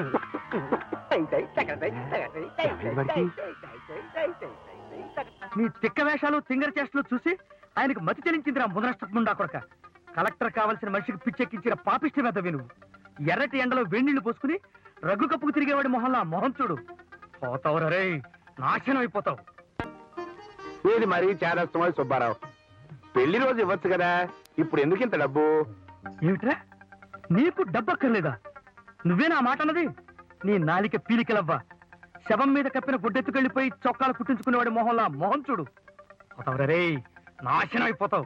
నీ తిక్క వేషాలు తింగర చేష్టలు చూసి ఆయనకు మతి చెలించిందిరా ముదనష్టముండా కొడక కలెక్టర్ కావాల్సిన మనిషికి పిచ్చెక్కించిన పాపిష్టి మీద విను ఎర్రటి ఎండలో వేణీళ్లు పోసుకుని రగ్గు కప్పుకు తిరిగేవాడి మొహంలా మొహం చూడు పోతావురా రే నాశనం అయిపోతావు ఇది మరీ చేరస్తమని సుబ్బారావు పెళ్లి రోజు ఇవ్వచ్చు కదా ఇప్పుడు ఎందుకు ఇంత డబ్బు ఏమిట్రా నీకు డబ్బక్కర్లేదా నువ్వే నా మాట అన్నది నీ నాలిక పీలికలవ్వా శవం మీద కప్పిన గుడ్డెత్తుకెళ్ళిపోయి చొక్కాలు కుట్టించుకునేవాడి మొహంలా మొహం చూడు పోతావురా రే నాశనం అయిపోతావు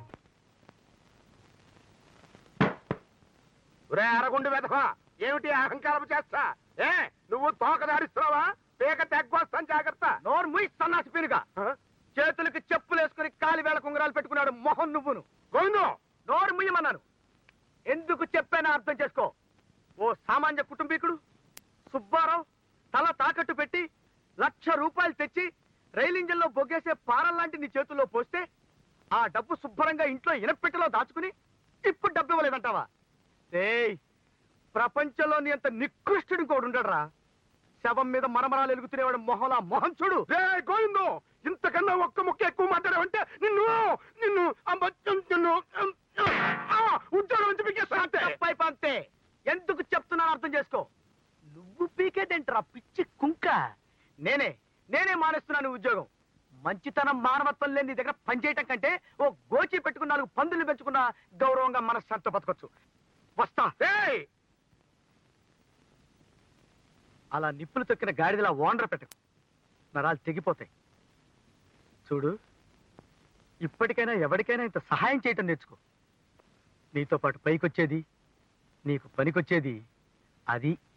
ఒరే అరగుండు వెధవ ఏమిటి అహంకారం చేస్తా ఏ నువ్వు తోక దాడిస్తున్నావా పేక తెగ్గొస్తాను జాగ్రత్త నోరు ముయి సన్నాసి పీనుగా ఆ? చేతులకి చెప్పులేసుకుని కాలి వేళ కుంగరాలు పెట్టుకున్నాడు మొహం నువ్వును గోవిందు నోరు ముయ్యమన్నాను ఎందుకు చెప్పానో అర్థం చేసుకో ఓ సామాన్య కుటుంబీకుడు సుబ్బారావు తల తాకట్టు పెట్టి లక్ష రూపాయలు తెచ్చి రైలు ఇంజన్లో బొగ్గేసే పారం లాంటి నీ చేతుల్లో పోస్తే ఆ డబ్బు శుభ్రంగా ఇంట్లో ఇనపెట్టెలో దాచుకుని ఇప్పుడు డబ్బు ఇవ్వలేదంటావా ఏయ్ ప్రపంచంలో నీ అంత నికృష్టుడు ఇంకోడు ఉండడరా శవం మీద మరమరాలు ఎలుగుతునేవాడు మొహలా మొహం చూడు రే గోవిందు ఇంతకన్నా ఒక్క ముక్క ఎక్కువ మాట్లాడావంటే నిన్ను నిన్ను అమ్మచ్చం నిన్ను ఆ, ఉద్యోగం నుంచి పీకేస్తా అంతే పైపు అంతే ఎందుకు చెప్తున్నాను అర్థం చేసుకో నువ్వు పీకేదేంట్రా పిచ్చి కుంక నేనే నేనే మానేస్తున్నాను ఈ ఉద్యోగం మంచితనం మానవత్వం లేని నీ దగ్గర పనిచేయటం కంటే ఓ గోచి పెట్టుకున్న నాలుగు పందులు పెంచుకున్న గౌరవంగా మనశ్శాంతి బతకొచ్చు వస్తా ఏయ్! అలా నిప్పులు తొక్కిన గాడిదలా ఓనర్ పెట్టకు నరాలు తెగిపోతాయి చూడు ఇప్పటికైనా ఎవరికైనా ఇంత సహాయం చేయటం నేర్చుకో నీతో పాటు పైకొచ్చేది నీకు పనికొచ్చేది అది